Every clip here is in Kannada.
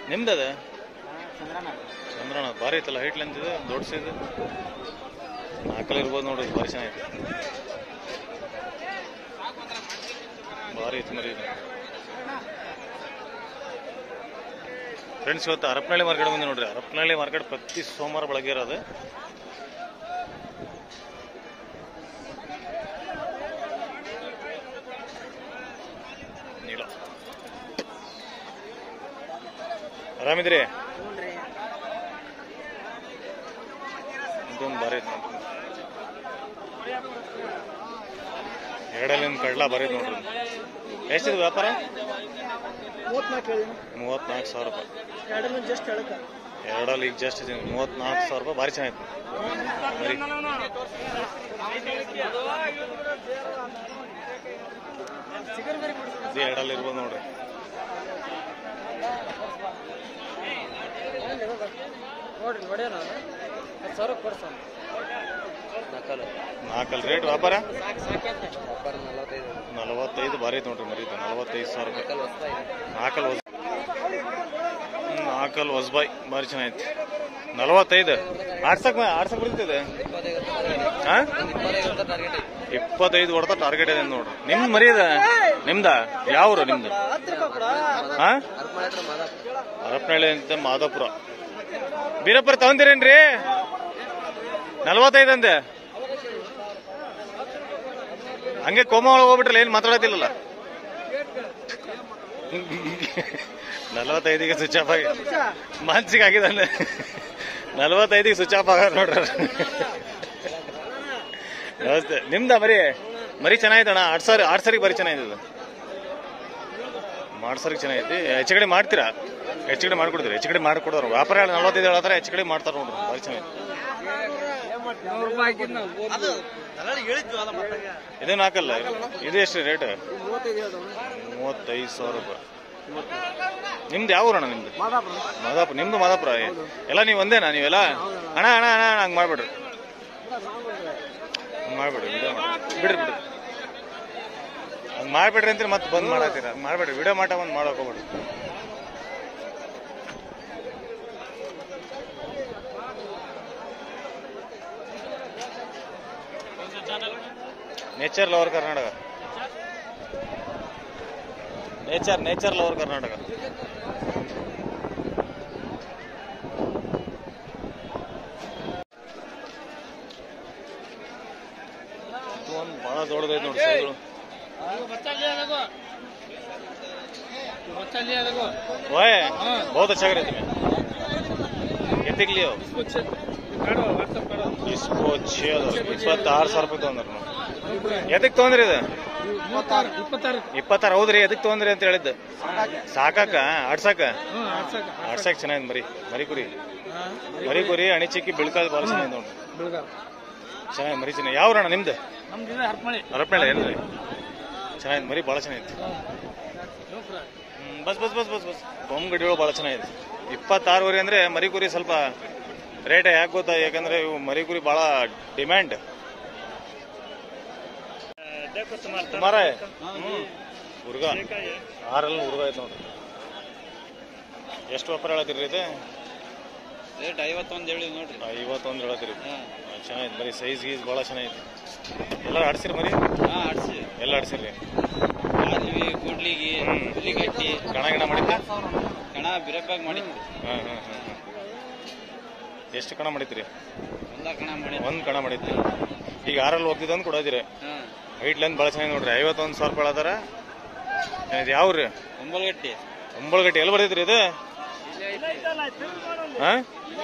ನಿಮ್ದದ ಚಂದ್ರನ ಭಾರಿ ಐತಲ್ಲ ಹೈಟ್ ಲೆಂತ್ ಇದೆ ದೊಡ್ಡ ಸೈಜ್ ನಾಲ್ಕಲ್ಲಿ ಇರ್ಬೋದು ನೋಡ್ರಿ ಭಾರಿ ಚೆನ್ನಾಗೈತೆ ಭಾರಿ ಐತಿ ಮರಿ ಇದು ಫ್ರೆಂಡ್ಸ್ ಇವತ್ತು ಹರಪನಹಳ್ಳಿ ಮಾರ್ಕೆಟ್ ಬಂದೆ ನೋಡ್ರಿ ಹರಪನಹಳ್ಳಿ ಮಾರ್ಕೆಟ್ ಪ್ರತಿ ಸೋಮವಾರ ಬೆಳಗ್ಗೆ ಇರೋದು ನೀಲ ಆರಾಮಿದ್ರಿ ಇದೊಂದು ಬಾರಿ ಐತೆ ನೋಡ್ರಿ ಎರಡಲ್ಲಿಂದ ಕಡ್ಲ ಬಾರಿ ಐತೆ ನೋಡ್ರಿ ಎಷ್ಟಿದೆ ವ್ಯಾಪಾರ ಮೂವತ್ನಾಲ್ಕು ಹೇಳಿ ಮೂವತ್ನಾಲ್ಕು ಸಾವಿರ ರೂಪಾಯಿ ಎರಡನ್ನ ಜಸ್ಟ್ ಹೇಳಕ್ಕ ಎರಡಲ್ಲಿ ಈಗ ಜಸ್ಟ್ ಇದೆ ಮೂವತ್ನಾಲ್ಕು ಸಾವಿರ ರೂಪಾಯಿ ಭಾರಿ ಚೆನ್ನಾಗಿತ್ತು ಬರೀ ಇದು ಎರಡಲ್ಲಿ ಇರ್ಬೋದು ನೋಡ್ರಿ ನೋಡ್ರಿ ಹೊಡೆಯೋಣ ಹತ್ತು ಸಾವಿರ ಕೊಡ್ಸ ನಾಲ್ಕಲ್ಲಿ ರೇಟ್ ವ್ಯಾಪಾರ ಸಾಕು ಸಾಕೈತೆ ನಲವತ್ತೈದು ಭಾರಿ ಐತೆ ನೋಡ್ರಿ ಮರೀತು ನಲವತ್ತೈದು ಸಾವಿರ ರೂಪಾಯಿ ನಾಲ್ಕಲ್ಲಿ ಹೊಸ ನಾಲ್ಕಲ್ಲಿ ಹೊಸಬಾಯ್ ಭಾರಿ ಚೆನ್ನಾಗೈತಿ ನಲವತ್ತೈದು ಆಡ್ಸಕ್ ಆಡ್ಸಕ್ ಬರ್ತೈತೆ ಹಾ ಇಪ್ಪತ್ತೈದು ಹೊಡೆದ ಟಾರ್ಗೆಟ್ ಇದೆ ನೋಡ್ರಿ ನಿಮ್ದು ಮರಿ ಇದೆ ನಿಮ್ದ ಯಾವ್ರು ನಿಮ್ದು ಹತ್ತು ರೂಪಾಯಿ ಕೊಡ ಹಾ ಹರಪನಹಳ್ಳಿ ಅಂತ ಮಾದಾಪುರ ಬೀರಪ್ಪರ ತಗೊಂತೀರೇನ್ರಿ ನಲ್ವತ್ತೈದು ಅಂದೆ ಹಂಗೆ ಕೋಮ ಒಳಗೆ ಹೋಗ್ಬಿಟ್ರಲ್ಲ ಏನು ಮಾತಾಡತಿಲ್ಲಲ್ಲ ನಲವತ್ತೈದಿಗೆ ಸ್ವಿಚ್ ಆಫ್ ಆಗಿ ಮನ್ಸಿಗೆ ಆಗಿದ್ದಾನೆ ನಲವತ್ತೈದಿಗೆ ಸ್ವಿಚ್ ಆಫ್ ಆಗ ನೋಡ್ರ ನಮಸ್ತೆ ನಿಮ್ದ ಮರಿ ಮರಿ ಚೆನ್ನಾಗಿತ್ತಣ್ಣ ಆಡ್ ಸಾವಿರ ಆಡ್ ಸಾವಿರ ಬರೀ ಚೆನ್ನಾಗಿದೆ ಇದು ಮಾಡ್ಸೋರಿಗೆ ಚೆನ್ನಾಗೈತಿ ಹೆಚ್ಚು ಕಡೆ ಮಾಡ್ತೀರಾ ಹೆಚ್ಚು ಕಡೆ ಮಾಡ್ಕೊಡ್ತೀರಿ ಹೆಚ್ಚು ಕಡೆ ಮಾಡ್ಕೊಡೋರು ವ್ಯಾಪಾರ ಹೇಳಿ ನಲ್ವತ್ತೈದು ಹೇಳತ್ತಾರೆ ಹೆಚ್ಚು ಕಡೆ ಮಾಡ್ತಾರೆ ನೋಡ್ರಿ ಭಾರಿ ಚೆನ್ನಾಗಿ ನೂರು ರೂಪಾಯಿ ಹಾಕಿದ್ ನಾವು ಇದೇನು ಹಾಕಲ್ಲ ಇದು ಎಷ್ಟು ರೇಟ್ ಮೂವತ್ತೈದು ಹೇಳ್ದವ ಮೂವತ್ತೈದು ಸಾವಿರ ರೂಪಾಯಿ ನಿಮ್ದು ಯಾವ ಊರಣ್ಣ ನಿಮ್ದು ಮಾದಾಪುರ ಮಾದಾಪುರ ನಿಮ್ದು ಮಾದಾಪುರ ಎಲ್ಲ ನೀವು ಒಂದೇನಾ ನೀವೆಲ್ಲ ಅಣ್ಣ ಅಣ್ಣ ಅಣ್ಣ ಹಂಗೆ ಮಾಡ್ಬೇಡ್ರಿ ಹಂಗೆ ಮಾಡ್ಬೇಡ್ರಿ ವಿಡಿಯೋ ಬಿಡ್ರಿ ಬಿಡ್ರಿ ಹಂಗೆ ಮಾಡ್ಬೇಡ್ರಿ ಅಂತ ಮತ್ತೆ ಬಂದ್ ಮಾಡತ್ತೀರ ಹಂಗೆ ಮಾಡ್ಬೇಡ್ರಿ ವಿಡಿಯೋ ಮಾಟ ಬಂದು ಮಾಡಕ್ ಹೋಗ್ಬೇಡ್ರಿ nature lover Karnataka nature nature lover Karnataka ಇದು ಒಂದು ಭಾಳ ದೊಡ್ಡದೈತೆ ನೋಡಿ ಸೈಗಳು ओए बहुत अच्छा करे तुम्हें कितने के लिए हो इसको छः ಇಪ್ಪತ್ತಾರು ಸಾವಿರ ರೂಪಾಯಿ ತೊಗೊಂಡ್ರು ಎದಕ್ಕೆ ತೊಗೊಂಡ್ರಿ ಇದು ಇಪ್ಪತ್ತಾರು ಇಪ್ಪತ್ತಾರು ಇಪ್ಪತ್ತಾರು ಹೌದ್ರಿ ಎದಕ್ಕೆ ತೊಗೊಂಡ್ರಿ ಅಂತ ಹೇಳಿದ್ದು ಸಾಕಾಕ ಆಡ್ಸಾಕ ಆಡ್ಸಾಕ ಚೆನ್ನಾಗಿದೆ ಮರಿ ಮರಿ ಕುರಿ ಮರಿ ಕುರಿ ಅಣಿ ಚಿಕ್ಕಿ ಬಿಳ್ಕಾದ ಭಾಳ ಚೆನ್ನಾಗಿದೆ ನೋಡಿ ಬೆಳಗಾವ್ ಚೆನ್ನಾಗಿ ಮರಿ ಚೆನ್ನಾಗಿ ಯಾವ ಅಣ್ಣ ನಿಮ್ದು ನಮ್ದು ಇದೆ ಹರಪನಹಳ್ಳಿ ಹರಪನಹಳ್ಳಿ ಏನ್ರಿ ಚೆನ್ನಾಗಿದೆ ಮರಿ ಭಾಳ ಚೆನ್ನಾಗಿತ್ತು ಹ್ಮ್, ಬಸ್ ಬಸ್ ಬಸ್ ಬಸ್ ಬಸ್ ಬೊಮ್ಮ ಗಡಿಗಳು ಭಾಳ ಚೆನ್ನಾಗಿದೆ ಇಪ್ಪತ್ತಾರುವರೆ ಅಂದ್ರೆ ಮರಿ ಕುರಿ ಸ್ವಲ್ಪ ರೇಟ್ ಯಾಕೆ ಗೊತ್ತಾ ಯಾಕಂದ್ರೆ ಇವು ಮರಿ ಕುರಿ ಭಾಳ ಡಿಮ್ಯಾಂಡ್ ಸುಮಾರ ಹುರ್ಗ ಆರಲ್ಲಿ ಹುರ್ಗ ಐತೆ ನೋಡ್ರಿ ಎಷ್ಟು ವ್ಯಾಪಾರ ಹೇಳತ್ತೀರಿ ಇದು ರೇಟ್ ಐವತ್ತೊಂದು ಹೇಳಿ ನೋಡ್ರಿ ಐವತ್ತೊಂದು ಹೇಳತ್ತೀರಿ ಚೆನ್ನಾಗಿದೆ ಮರಿ ಸೈಜ್ ಗೀಸ್ ಭಾಳ ಚೆನ್ನಾಗಿದೆ ಎಲ್ಲ ಆಡ್ಸಿರಿ ಮರಿ ಹಾ ಆಡ್ಸಿ ಎಲ್ಲ ಆಡ್ಸಿರಿ ಆದ್ವಿ ಕೂಡ್ಲಿಗಿ ಹ್ಮ್. ಹುಲ್ಲಿಗಟ್ಟಿ ಕಣ ಗಿಣ ಮಾಡಿದ್ದೆ ಕಣ ಬಿರಪ್ಪಾಗ ಮಾಡಿದ್ವಿ ಹಾಂ ಹಾಂ ಹಾಂ ಎಷ್ಟು ಕಣ ಮಾಡಿದ್ರಿ ಎಲ್ಲ ಕಣ ಮಾಡಿ ಒಂದು ಕಣ ಮಾಡಿದ್ರಿ ಈಗ ಆರಲ್ಲಿ ಹೋಗ್ತಿದ್ದಂದು ಕೊಡೋದಿರಿ ಹಾ ಹೈಟ್ ಲೆಂತ್ ಭಾಳ ಚೆನ್ನಾಗಿ ನೋಡ್ರಿ ಐವತ್ತೊಂದು ಸಾವಿರ ರೂಪಾಯಿ ಅದಾರ ಇದು ಯಾವ್ರಿ ಒಂಬಲ್ಗಟ್ಟಿ ಒಂಬಳಗಟ್ಟಿ ಎಲ್ಲಿ ಬರ್ತೈತ್ರಿ ಇದು ಹಾಂ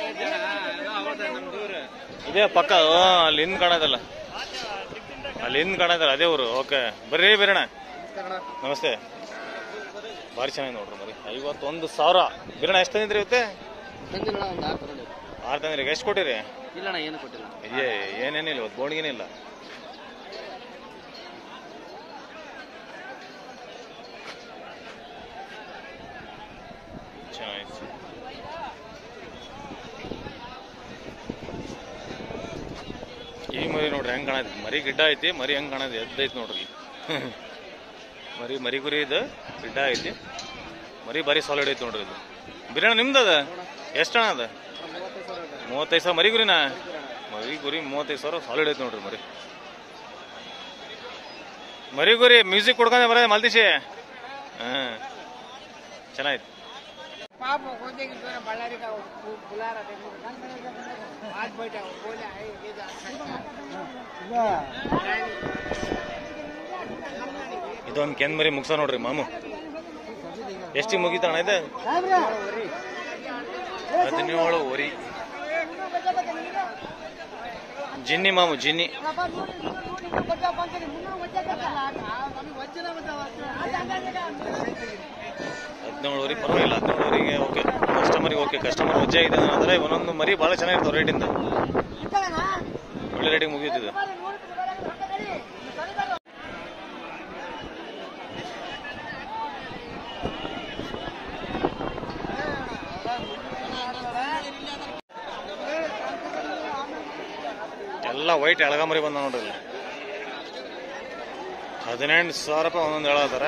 ಇದೇ ಪಕ್ಕ ಆ, ಅಲ್ಲಿ ಹಿಂದ್ ಕಾಣೋದಲ್ಲ ಅಲ್ಲಿ ಹಿಂದ್ ಕಾಣೋದಲ್ಲ ಅದೇ ಊರು ಓಕೆ ಬರ್ರಿ ಬೀರಣ್ಣ ನಮಸ್ತೆ ಭಾರಿ ಚೆನ್ನಾಗಿ ನೋಡ್ರಿ ಮರಿ ಐವತ್ತೊಂದು ಸಾವಿರ ಬೀರಣ್ಣ ಎಷ್ಟು ತಂದಿದ್ರಿ ಇವತ್ತೆ ತಂದಿಲ್ಲ ಒಂದು ಆರು ಬರೋದು ಆರು ತಂದ್ರಿ ಎಷ್ಟು ಕೊಟ್ಟಿರಿ ಇಲ್ಲಣ್ಣ ಏನು ಕೊಟ್ಟಿಲ್ಲ ಏ ಏನೇನಿಲ್ಲ ಇವತ್ತು ಬೋಣಿಗೇನಿಲ್ಲ ಚೆನ್ನಾಗಿತ್ತು ಈ ಮರಿ ನೋಡ್ರಿ ಹೆಂಗ್ ಕಾಣೈತಿ ಮರಿ ಗಿಡ್ಡ ಐತಿ ಮರಿ ಹೆಂಗ್ ಕಾಣೈತಿ ಎದ್ದೈತಿ ನೋಡ್ರಿ ಮರಿ ಮರಿ ಗುರಿ ಇದು ಗಿಡ್ಡ ಐತಿ ಮರಿ ಬಾರಿ ಸಾಲಿಡ್ ಐತಿ ನೋಡ್ರಿ ಇದು ಬಿರಿಯಾನಿ ನಿಮ್ದದ ಎಷ್ಟಣ ಅದ ಮೂವತ್ತೈದು ಸಾವಿರ ಮರಿ ಗುರಿನಾ ಮರಿ ಗುರಿ ಮೂವತ್ತೈದು ಸಾವಿರ ಸಾಲಿಡ್ ಐತೆ ನೋಡ್ರಿ ಮರಿ ಮರಿ ಗುರಿ ಮ್ಯೂಸಿಕ್ ಕೊಡ್ಕೊಂಡೆ ಬರೋದು ಮಲ್ದಿಸಿ ಹಾಂ ಚೆನ್ನಾಯ್ತು ಪಾಪ ಗೋದಿಗೆ ದೂರ ಬಳ್ಳಾರಿಗೆ ಪುಲಾರ आज बैठा हूँ बोले आए ले जा ಇದೊಂದು ಕೆನ್ ಮರಿ ಮುಗ್ಸ ನೋಡ್ರಿ ಮಾಮು ಎಷ್ಟಿಗೆ ಮುಗಿತಣ್ಣ ಇದು ಹದಿನೇಳು ವರಿ ಜಿನ್ನಿ ಮಾಮು ಜಿನ್ನಿ ಹದಿನೇಳು ವರಿ ಪರವಾಗಿಲ್ಲ ಹದಿನೇಳು ವರಿಗೆ ಓಕೆ ಕಸ್ಟಮರಿಗೆ ಓಕೆ ಕಸ್ಟಮರ್ ವಜ್ಜೆ ಇದೆ ಅಂದರೆ ಒಂದೊಂದು ಮರಿ ಭಾಳ ಚೆನ್ನಾಗಿರ್ತಾವೆ ರೇಟಿಂದ ಒಳ್ಳೆ ರೇಟಿಗೆ ಮುಗಿಯುತ್ತಿದೆ ಎಲ್ಲ ವೈಟ್ ಎಳಗಮರಿ ಬಂದ ನೋಡ್ರಿ ಇಲ್ಲಿ. ಹದಿನೆಂಟು ಸಾವಿರ ರೂಪಾಯಿ ಒಂದೊಂದು ಹೇಳತ್ತಾರ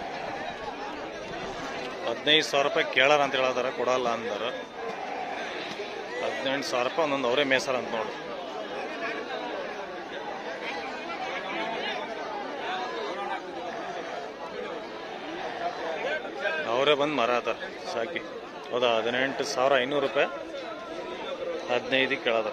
ಹದಿನೈದು ಸಾವಿರ ರೂಪಾಯಿ ಕೇಳಾರ ಅಂತ ಹೇಳತ್ತಾರ ಕೊಡಲ್ಲ ಅಂದಾರ ಹದಿನೆಂಟು ಸಾವಿರ ರೂಪಾಯಿ ಒಂದೊಂದು ಅವರೇ ಮೇಸರ ಅಂತ ನೋಡ್ರಿ ಅವರೇ ಬಂದು ಮರಾತಾರ ಸಾಕಿ ಹೌದಾ ಹದಿನೆಂಟು ಸಾವಿರ ಐನೂರು ರೂಪಾಯಿ ಹದಿನೈದಕ್ಕೆ ಕೇಳದಾರ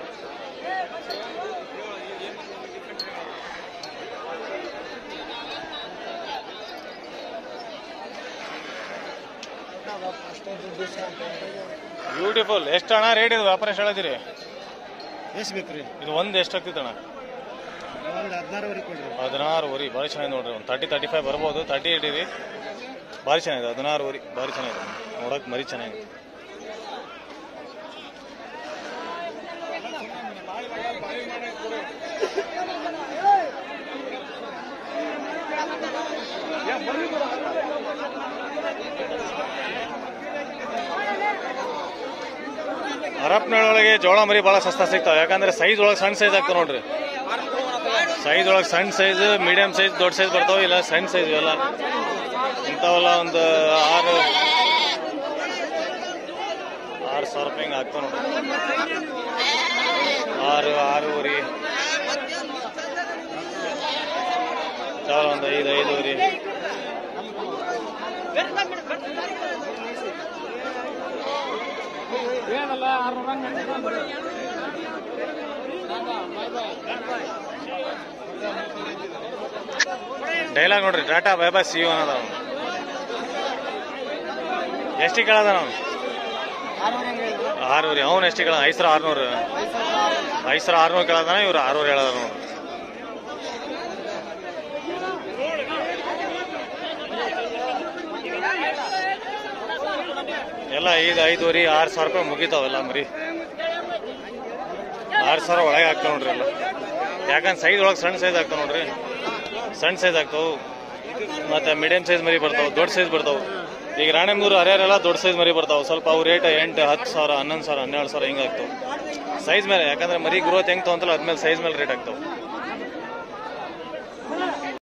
ಬ್ಯೂಟಿಫುಲ್ ಎಷ್ಟು ಹಣ ರೇಟ್ ಇದು ವ್ಯಾಪಾರ ಎಷ್ಟು ಹೇಳಿದಿರಿ ಎಷ್ಟು ಬೇಕ್ರಿ ಇದು ಒಂದು ಎಷ್ಟು ಆಗ್ತಿತ್ತಣ್ಣ ಒಂದು ಹದಿನಾರುವರೆಗೆ ಕೊಡ್ರಿ ಹದಿನಾರು ವರಿ ಭಾರಿ ಚೆನ್ನಾಗಿ ನೋಡ್ರಿ ಒಂದು ತರ್ಟಿ ತರ್ಟಿ ಫೈವ್ ಬರ್ಬೋದು ತರ್ಟಿ ಇಡೀರಿ ಭಾರಿ ಚೆನ್ನಾಗಿದೆ ಹದಿನಾರು ವರಿ ಭಾರಿ ಚೆನ್ನಾಗಿದೆ ನೋಡಕ್ ಮರಿ ಚೆನ್ನಾಗಿದೆ ಹರಪ್ನೊಳಗೆ ಜೋಳ ಮರಿ ಭಾಳ ಸಸ್ತಾ ಸಿಗ್ತಾವೆ ಯಾಕಂದ್ರೆ ಸೈಜ್ ಒಳಗೆ ಸಣ್ಣ ಸೈಜ್ ಆಗ್ತಾವೆ ನೋಡ್ರಿ ಸೈಜ್ ಒಳಗೆ ಸಣ್ಣ ಸೈಜ್ ಮೀಡಿಯಂ ಸೈಜ್ ದೊಡ್ಡ ಸೈಜ್ ಬರ್ತಾವೆ ಇಲ್ಲ ಸಣ್ಣ ಸೈಜ್ ಇವೆಲ್ಲ ಇಂಥವೆಲ್ಲ ಒಂದು ಆರು ಆರು ಸಾವಿರ ರೂಪಾಯಿ ಹಿಂಗೆ ಆಗ್ತಾವೆ ನೋಡ್ರಿ ಆರು ಆರೂವರೆ ಸಾವಿರ ಒಂದು ಐದು ಐದೂವರೆ ಏನಲ್ಲ ಡೈಲಾಗ್ ನೋಡ್ರಿ tata bye bye see you ಅನ್ನೋದ ಅವ್ನು ಎಷ್ಟಿಗೆ ಕೇಳದ ನಾವು ಆರೂವರೆ ಅವ್ನು ಎಷ್ಟಿಗೆ ಕೇಳ ಐದು ಸಾವಿರ ಆರ್ನೂರು ಐದು ಸಾವಿರ ಆರ್ನೂರು ಕೇಳದಾನ ಇವ್ರು ಆರೂವರೆ ಹೇಳದ ನೋಡ್ರಿ ಎಲ್ಲ ಐದು ಐದುವರೆ ಆರು ಸಾವಿರ ರೂಪಾಯಿ ಮುಗಿತಾವೆಲ್ಲ ಮರಿ ಆರು ಸಾವಿರ ಒಳಗೆ ಆಗ್ತಾವ ನೋಡ್ರಿ ಎಲ್ಲ ಯಾಕಂದ್ರೆ ಸೈಜ್ ಒಳಗೆ ಸಣ್ಣ ಸೈಜ್ ಆಗ್ತಾವ ನೋಡ್ರಿ ಸಣ್ಣ ಸೈಜ್ ಆಗ್ತಾವು ಮತ್ತೆ ಮೀಡಿಯಂ ಸೈಜ್ ಮರಿ ಬರ್ತಾವೆ ದೊಡ್ಡ ಸೈಜ್ ಬರ್ತಾವೆ ಈಗ ರಾಣೆಮೂರು ಹರಿಹರೆಲ್ಲ ದೊಡ್ಡ ಸೈಜ್ ಮರಿ ಬರ್ತಾವೆ ಸ್ವಲ್ಪ ಅವು ರೇಟ್ ಎಂಟು ಹತ್ತು ಸಾವಿರ ಹನ್ನೊಂದು ಸಾವಿರ ಹನ್ನೆರಡು ಸಾವಿರ ಹಿಂಗೆ ಆಗ್ತಾವೆ ಸೈಜ್ ಮೇಲೆ ಯಾಕಂದ್ರೆ ಮರಿ ಗ್ರೋತ್ ಹೆಂಗೆ ತೊಗೊಂತಲ್ಲ ಅದ್ಮೇಲೆ ಸೈಜ್ ಮೇಲೆ ರೇಟ್ ಆಗ್ತಾವೆ